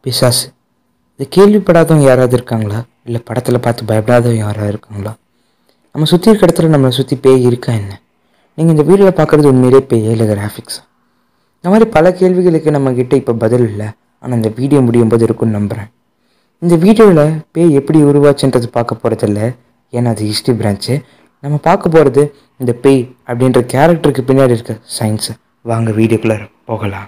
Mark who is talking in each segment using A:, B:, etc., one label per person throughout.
A: பிசாசு இது கேள்விப்படாதவங்க யாராவது இருக்காங்களா இல்லை படத்தில் பார்த்து பயப்படாதவங்க யாராவது இருக்காங்களா நம்ம சுற்றி இருக்க இடத்துல நம்மளை சுற்றி பேய் இருக்கா என்ன நீங்கள் இந்த வீடியோவில் பார்க்குறது உண்மையிலே பேய் இல்லை கிராஃபிக்ஸ் இந்த மாதிரி பல கேள்விகளுக்கு நம்மக்கிட்ட இப்போ பதில் இல்லை ஆனால் இந்த வீடியோ முடியும் போது இருக்கும்னு நம்புகிறேன் இந்த வீடியோவில் பேய் எப்படி உருவாச்சுன்றது பார்க்க போகிறதில்ல ஏன்னா அது ஹிஸ்ட்ரி பிரான்ச்சு நம்ம பார்க்க போகிறது இந்த பேய் அப்படின்ற கேரக்டருக்கு பின்னாடி இருக்க சயின்ஸு வாங்க வீடியோக்குள்ளே போகலாம்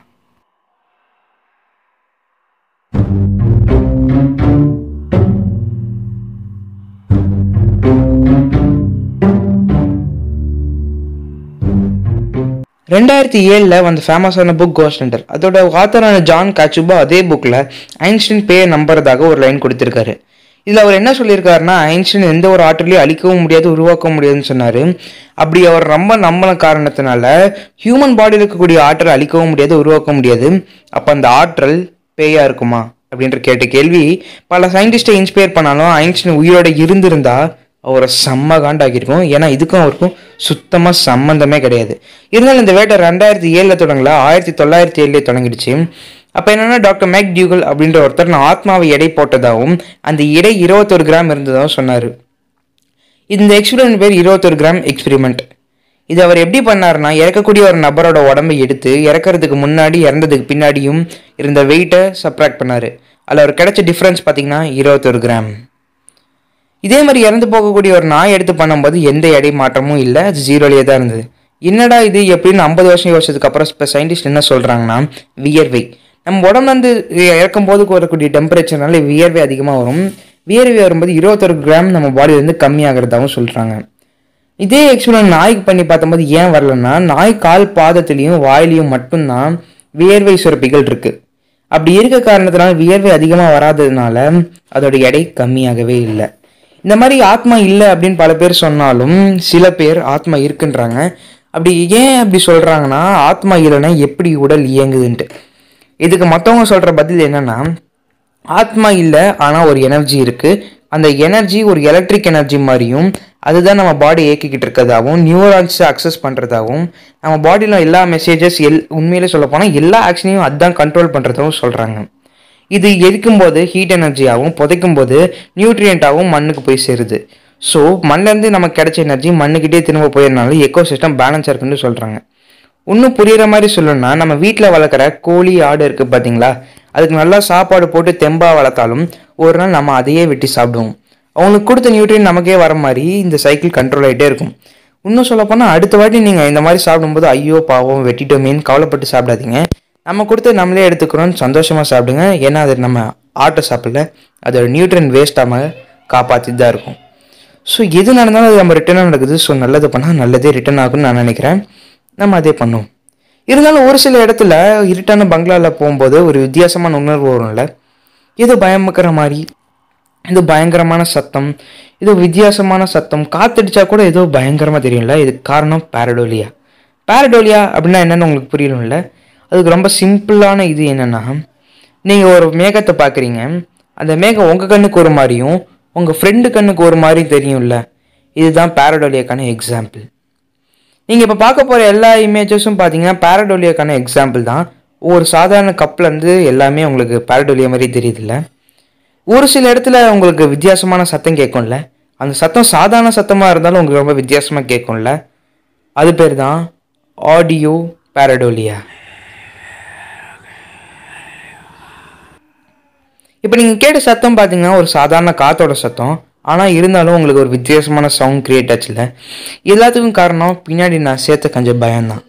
A: ரெண்டாயிரத்தி ஏழில் வந்த ஃபேமஸான புக் கோஸ்ட் ஹண்டர் அதோட ஆத்தரான ஜான் காச்சுபா அதே புக்கில் ஐன்ஸ்டைன் பேயை நம்புறதாக ஒரு லைன் கொடுத்துருக்காரு இதில் அவர் என்ன சொல்லியிருக்காருன்னா ஐன்ஸ்டைன் எந்த ஒரு ஆற்றலையும் அழிக்கவும் முடியாது உருவாக்க முடியாதுன்னு சொன்னார் அப்படி அவர் ரொம்ப நம்பின காரணத்தினால ஹியூமன் பாடியில் இருக்கக்கூடிய ஆற்றலை அழிக்கவும் முடியாது உருவாக்க முடியாது அப்போ அந்த ஆற்றல் பேயா இருக்குமா அப்படின்ற கேட்ட கேள்வி பல சயின்டிஸ்ட்டை இன்ஸ்பயர் பண்ணாலும் ஐன்ஸ்டைன் உயிரோட இருந்திருந்தா அவரை செம்ம காண்டாக்கியிருக்கும் ஏன்னா இதுக்கும் அவருக்கும் சுத்தமாக சம்மந்தமே கிடையாது இருந்தாலும் இந்த வேட்டை ரெண்டாயிரத்தி ஏழில் தொடங்கல ஆயிரத்தி தொள்ளாயிரத்தி ஏழுலேயே தொடங்கிடுச்சு அப்போ என்னென்னா டாக்டர் மேக் டியூகல் அப்படின்ற ஒருத்தர் நான் ஆத்மாவை எடை போட்டதாகவும் அந்த எடை இருபத்தொரு கிராம் இருந்ததாகவும் சொன்னார் இந்த எக்ஸ்பெரிமெண்ட் பேர் இருபத்தொரு கிராம் எக்ஸ்பெரிமெண்ட் இது அவர் எப்படி பண்ணாருன்னா இறக்கக்கூடிய ஒரு நபரோட உடம்பை எடுத்து இறக்கறதுக்கு முன்னாடி இறந்ததுக்கு பின்னாடியும் இருந்த வெயிட்டை சப்ராக்ட் பண்ணார் அதில் அவர் கிடைச்ச டிஃப்ரென்ஸ் பார்த்தீங்கன்னா இருபத்தொரு கிராம் இதே மாதிரி இறந்து போகக்கூடிய ஒரு நாய் எடுத்து பண்ணும்போது எந்த எடை மாற்றமும் இல்லை அது ஜீரோலேயே தான் இருந்தது என்னடா இது எப்படின்னு ஐம்பது வருஷம் யோசிச்சதுக்கு அப்புறம் இப்போ சயின்டிஸ்ட் என்ன சொல்கிறாங்கன்னா வியர்வை நம்ம உடம்புல இருந்து இறக்கும் போது வரக்கூடிய டெம்பரேச்சர்னால வியர்வை அதிகமாக வரும் வியர்வை வரும்போது இருபத்தொரு கிராம் நம்ம பாடியிலேருந்து கம்மியாகிறதாகவும் சொல்கிறாங்க இதே எக்ஸ்பீரியன்ஸ் நாய்க்கு பண்ணி பார்த்தம்போது ஏன் வரலன்னா நாய் கால் பாதத்துலேயும் வாயிலையும் மட்டும்தான் வியர்வை சுரப்பிகள் இருக்குது அப்படி இருக்க காரணத்தினால வியர்வை அதிகமாக வராததுனால அதோட எடை கம்மியாகவே இல்லை இந்த மாதிரி ஆத்மா இல்லை அப்படின்னு பல பேர் சொன்னாலும் சில பேர் ஆத்மா இருக்குன்றாங்க அப்படி ஏன் அப்படி சொல்கிறாங்கன்னா ஆத்மா இல்லைன்னா எப்படி உடல் இயங்குதுன்ட்டு இதுக்கு மற்றவங்க சொல்கிற பதில் என்னன்னா ஆத்மா இல்லை ஆனால் ஒரு எனர்ஜி இருக்குது அந்த எனர்ஜி ஒரு எலக்ட்ரிக் எனர்ஜி மாதிரியும் அதுதான் நம்ம பாடி இயக்கிக்கிட்டு இருக்கிறதாகவும் நியூரான்ஸை அக்சஸ் பண்ணுறதாகவும் நம்ம பாடியில் எல்லா மெசேஜஸ் எல் உண்மையிலே சொல்ல போனால் எல்லா ஆக்ஷனையும் அதுதான் கண்ட்ரோல் பண்ணுறதாகவும் சொல்கிறாங்க இது எரிக்கும்போது ஹீட் எனர்ஜியாகவும் புதைக்கும் போது நியூட்ரியண்ட்டாகவும் மண்ணுக்கு போய் சேருது ஸோ மண்ணிலேருந்து நமக்கு கிடைச்ச எனர்ஜி மண்ணுக்கிட்டே திரும்ப போயிருந்தாலும் எக்கோ சிஸ்டம் பேலன்ஸாக இருக்குன்னு சொல்கிறாங்க இன்னும் புரியுற மாதிரி சொல்லணும்னா நம்ம வீட்டில் வளர்க்குற கோழி ஆடு இருக்குது பார்த்தீங்களா அதுக்கு நல்லா சாப்பாடு போட்டு தெம்பாக வளர்த்தாலும் ஒரு நாள் நம்ம அதையே வெட்டி சாப்பிடுவோம் அவங்களுக்கு கொடுத்த நியூட்ரியன் நமக்கே வர மாதிரி இந்த சைக்கிள் கண்ட்ரோல் ஆகிட்டே இருக்கும் இன்னும் சொல்லப்போனால் அடுத்த வாட்டி நீங்கள் இந்த மாதிரி சாப்பிடும்போது ஐயோ பாவம் வெட்டிட்டோமேன்னு கவலைப்பட்டு சாப்பிடாதீங்க நம்ம கொடுத்து நம்மளே எடுத்துக்கிறோம்னு சந்தோஷமாக சாப்பிடுங்க ஏன்னா அது நம்ம ஆட்டை சாப்பிடல அதோட நியூட்ரியன் வேஸ்ட் ஆகாமல் காப்பாற்றி தான் இருக்கும் ஸோ எது நடந்தாலும் அது நம்ம ரிட்டர்னாக நடக்குது ஸோ நல்லது பண்ணால் நல்லதே ரிட்டர்ன் ஆகும்னு நான் நினைக்கிறேன் நம்ம அதே பண்ணுவோம் இருந்தாலும் ஒரு சில இடத்துல இருட்டான பங்களாவில் போகும்போது ஒரு வித்தியாசமான உணர்வு வரும்ல ஏதோ பயமுக்கிற மாதிரி ஏதோ பயங்கரமான சத்தம் ஏதோ வித்தியாசமான சத்தம் காத்தடிச்சா கூட ஏதோ பயங்கரமாக தெரியும்ல இதுக்கு காரணம் பாரடோலியா பாரடோலியா அப்படின்னா என்னென்னு உங்களுக்கு புரியணும்ல அதுக்கு ரொம்ப சிம்பிளான இது என்னென்னா நீங்கள் ஒரு மேகத்தை பார்க்குறீங்க அந்த மேகம் உங்கள் கண்ணுக்கு ஒரு மாதிரியும் உங்கள் ஃப்ரெண்டு கண்ணுக்கு ஒரு மாதிரியும் தெரியும்ல இதுதான் பாரடோலியாக்கான எக்ஸாம்பிள் நீங்கள் இப்போ பார்க்க போகிற எல்லா இமேஜஸும் பார்த்தீங்கன்னா பாரடோலியாக்கான எக்ஸாம்பிள் தான் ஒரு சாதாரண கப்லேருந்து எல்லாமே உங்களுக்கு பாரடோலியா மாதிரி தெரியுதுல்ல ஒரு சில இடத்துல உங்களுக்கு வித்தியாசமான சத்தம் கேட்கும்ல அந்த சத்தம் சாதாரண சத்தமாக இருந்தாலும் உங்களுக்கு ரொம்ப வித்தியாசமாக கேட்கும்ல அது பேர் தான் ஆடியோ பாரடோலியா இப்போ நீங்கள் கேட்ட சத்தம் பார்த்தீங்கன்னா ஒரு சாதாரண காத்தோட சத்தம் ஆனால் இருந்தாலும் உங்களுக்கு ஒரு வித்தியாசமான சவுண்ட் கிரியேட் ஆச்சுல எல்லாத்துக்கும் காரணம் பின்னாடி நான் சேர்த்த கொஞ்சம் பயம்தான்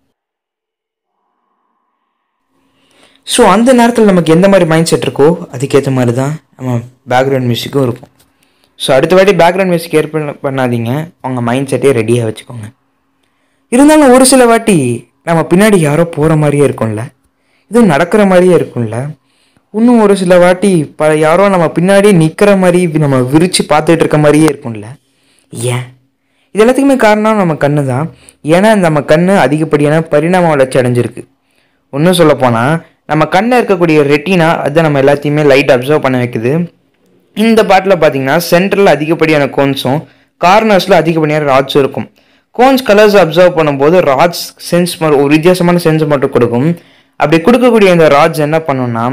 A: ஸோ அந்த நேரத்தில் நமக்கு எந்த மாதிரி மைண்ட் செட் இருக்கோ அதுக்கேற்ற மாதிரி தான் நம்ம பேக்ரவுண்ட் மியூசிக்கும் இருக்கும் ஸோ அடுத்த வாட்டி பேக்ரவுண்ட் மியூசிக் ஏற்ப பண்ணாதீங்க உங்கள் மைண்ட் செட்டே ரெடியாக வச்சுக்கோங்க இருந்தாலும் ஒரு சில வாட்டி நம்ம பின்னாடி யாரோ போகிற மாதிரியே இருக்கும்ல இதுவும் நடக்கிற மாதிரியே இருக்கும்ல இன்னும் ஒரு சில வாட்டி ப யாரோ நம்ம பின்னாடி நிற்கிற மாதிரி நம்ம விரித்து பார்த்துட்டு இருக்க மாதிரியே இருக்கும்ல ஏன் இது எல்லாத்துக்குமே காரணம் நம்ம கண்ணு தான் ஏன்னா நம்ம கண் அதிகப்படியான பரிணாம வளர்ச்சி அடைஞ்சிருக்கு இன்னும் சொல்லப்போனால் நம்ம கண்ணில் இருக்கக்கூடிய ரெட்டினா அதுதான் நம்ம எல்லாத்தையுமே லைட் அப்சர்வ் பண்ண வைக்குது இந்த பாட்டில் பார்த்தீங்கன்னா சென்டரில் அதிகப்படியான கோன்ஸும் கார்னர்ஸில் அதிகப்படியான ராட்ஸும் இருக்கும் கோன்ஸ் கலர்ஸ் அப்சர்வ் பண்ணும்போது ராட்ஸ் சென்ஸ் ஒரு வித்தியாசமான சென்ஸ் மட்டும் கொடுக்கும் அப்படி கொடுக்கக்கூடிய இந்த ராட்ஸ் என்ன பண்ணும்னா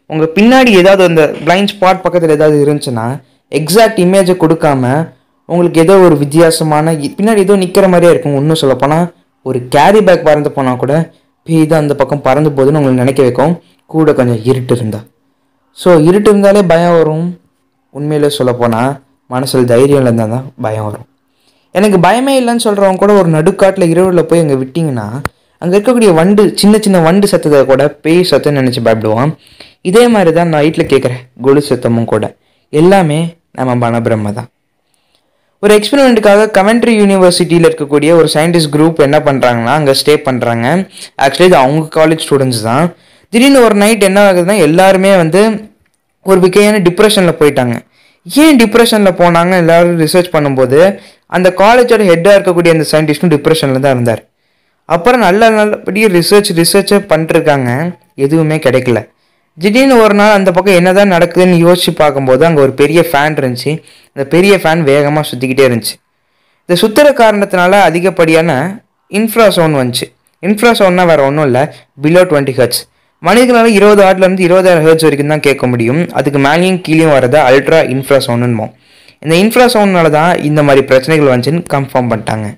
A: உங்கள் பின்னாடி ஏதாவது அந்த பிளைண்ட் ஸ்பாட் பக்கத்தில் ஏதாவது இருந்துச்சுன்னா எக்ஸாக்ட் இமேஜை கொடுக்காம உங்களுக்கு ஏதோ ஒரு வித்தியாசமான இ- பின்னாடி ஏதோ நிற்கிற மாதிரியே இருக்கும் இன்னும் சொல்லப்போனால் ஒரு கேரி பேக் பறந்து போனால் கூட பேய் தான் அந்த பக்கம் பறந்து போகுதுன்னு உங்களுக்கு நினைக்க வைக்கும் கூட கொஞ்சம் இருட்டு இருந்தா ஸோ இருட்டு இருந்தாலே பயம் வரும் உண்மையிலே சொல்லப்போனால் மனசில் தைரியம் இருந்தால் தான் பயம் வரும் எனக்கு பயமே இல்லைன்னு சொல்கிறவங்க கூட ஒரு நடுக்காட்டில் இரவில் போய் அங்கே விட்டிங்கன்னா அங்கே இருக்கக்கூடிய வண்டு சின்ன சின்ன வண்டு சத்தத்தை கூட பேய் சத்தம்னு நினச்சி பயப்படுவான் இதே மாதிரி தான் நான் வீட்டில் கேட்குறேன் கொலு சத்தமும் கூட எல்லாமே நம்ம மனபிரம்ம தான் ஒரு எக்ஸ்பெரிமெண்ட்டுக்காக கமெண்ட்ரி யூனிவர்சிட்டியில் இருக்கக்கூடிய ஒரு சயின்டிஸ்ட் குரூப் என்ன பண்ணுறாங்கன்னா அங்கே ஸ்டே பண்ணுறாங்க ஆக்சுவலி இது அவங்க காலேஜ் ஸ்டூடெண்ட்ஸ் தான் திடீர்னு ஒரு நைட் என்ன ஆகுதுன்னா எல்லாருமே வந்து ஒரு விக்கையான டிப்ரெஷனில் போயிட்டாங்க ஏன் டிப்ரெஷனில் போனாங்க எல்லாரும் ரிசர்ச் பண்ணும்போது அந்த காலேஜோட ஹெட்டாக இருக்கக்கூடிய அந்த சயின்டிஸ்ட்டும் டிப்ரெஷனில் தான் இருந்தார் அப்புறம் நல்ல நல்லபடியாக ரிசர்ச் ரிசர்ச்சை பண்ணிருக்காங்க எதுவுமே கிடைக்கல திடீர்னு ஒரு நாள் அந்த பக்கம் என்னதான் நடக்குதுன்னு யோசிச்சு பார்க்கும்போது அங்கே ஒரு பெரிய ஃபேன் இருந்துச்சு அந்த பெரிய ஃபேன் வேகமாக சுற்றிக்கிட்டே இருந்துச்சு இந்த சுத்துற காரணத்தினால அதிகப்படியான இன்ஃப்ராசவுண்ட் வந்துச்சு இன்ஃப்ராசவுண்ட்னா வேற ஒன்றும் இல்லை பிலோ டுவெண்ட்டி ஹர்ட்ஸ் மனிதர்களால் இருபது ஆட்லேருந்து இருபதாயிரம் ஹர்ட்ஸ் வரைக்கும் தான் கேட்க முடியும் அதுக்கு மேலேயும் கீழேயும் வரதை அல்ட்ரா இன்ஃப்ராசவுண்டுமோ இந்த இன்ஃப்ராசவுண்ட்னால தான் இந்த மாதிரி பிரச்சனைகள் வந்துச்சுன்னு கன்ஃபார்ம் பண்ணிட்டாங்க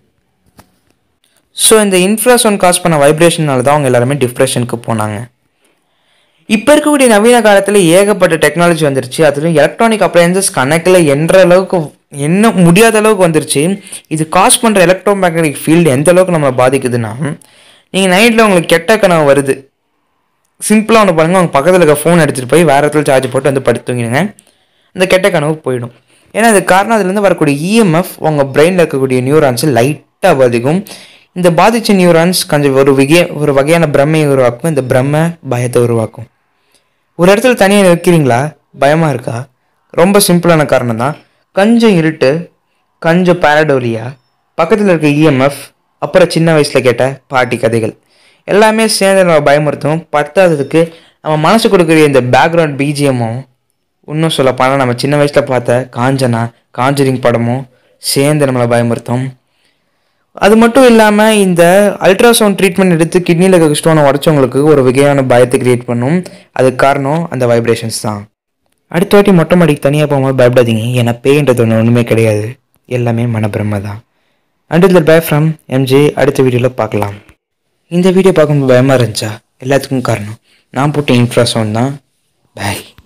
A: ஸோ இந்த இன்ஃப்ராசவுண்ட் காஸ் பண்ண வைப்ரேஷனால தான் அவங்க எல்லாருமே டிப்ரெஷனுக்கு போனாங்க இப்போ இருக்கக்கூடிய நவீன காலத்தில் ஏகப்பட்ட டெக்னாலஜி வந்துருச்சு அதுலேயும் எலக்ட்ரானிக் அப்ளையன்சஸ் கணக்கில் என்ற அளவுக்கு என்ன முடியாத அளவுக்கு வந்துருச்சு இது காஸ் பண்ணுற எலக்ட்ரோ மேக்னெட்டிக் ஃபீல்டு எந்த அளவுக்கு நம்மளை பாதிக்குதுன்னா நீங்கள் நைட்டில் உங்களுக்கு கெட்ட கனவு வருது சிம்பிளாக ஒன்று பாருங்கள் உங்கள் பக்கத்தில் இருக்க ஃபோன் எடுத்துகிட்டு போய் வேறு இடத்துல சார்ஜ் போட்டு வந்து படுத்து தூங்கிடுங்க அந்த கெட்ட கனவு போயிடும் ஏன்னா அதுக்கு காரணம் அதுலேருந்து வரக்கூடிய இஎம்எஃப் உங்கள் பிரெயினில் இருக்கக்கூடிய நியூரான்ஸ் லைட்டாக பாதிக்கும் இந்த பாதித்த நியூரான்ஸ் கொஞ்சம் ஒரு வகை ஒரு வகையான பிரம்மையை உருவாக்கும் இந்த பிரம்மை பயத்தை உருவாக்கும் ஒரு இடத்துல தனியாக நிற்கிறீங்களா பயமாக இருக்கா ரொம்ப சிம்பிளான காரணம் தான் கொஞ்சம் இருட்டு கொஞ்சம் பாரடோலியா பக்கத்தில் இருக்க இஎம்எஃப் அப்புறம் சின்ன வயசில் கேட்ட பாட்டி கதைகள் எல்லாமே சேர்ந்து நம்ம பயமுறுத்தும் பத்தாததுக்கு நம்ம மனசு கொடுக்குற இந்த பேக்ரவுண்ட் பிஜிஎம்மும் இன்னும் சொல்லப்போனால் நம்ம சின்ன வயசில் பார்த்த காஞ்சனா காஞ்சரிங் படமும் சேர்ந்து நம்மளை பயமுறுத்தும் அது மட்டும் இல்லாமல் இந்த அல்ட்ராசவுண்ட் ட்ரீட்மெண்ட் எடுத்து கிட்னியில் இருக்க ஸ்டோனை உடச்சவங்களுக்கு ஒரு வகையான பயத்தை கிரியேட் பண்ணும் அதுக்கு காரணம் அந்த வைப்ரேஷன்ஸ் தான் அடுத்த வாட்டி மொட்டை மாடிக்கு தனியாக போகும்போது பயப்படாதீங்க ஏன்னா பேய்ன்றது ஒன்று ஒன்றுமே கிடையாது எல்லாமே மனப்பிரம தான் அண்டில் பை ஃப்ரம் எம்ஜே அடுத்த வீடியோவில் பார்க்கலாம் இந்த வீடியோ பார்க்கும்போது பயமாக இருந்துச்சா எல்லாத்துக்கும் காரணம் நான் போட்ட இன்ஃப்ராசவுண்ட் தான் பாய்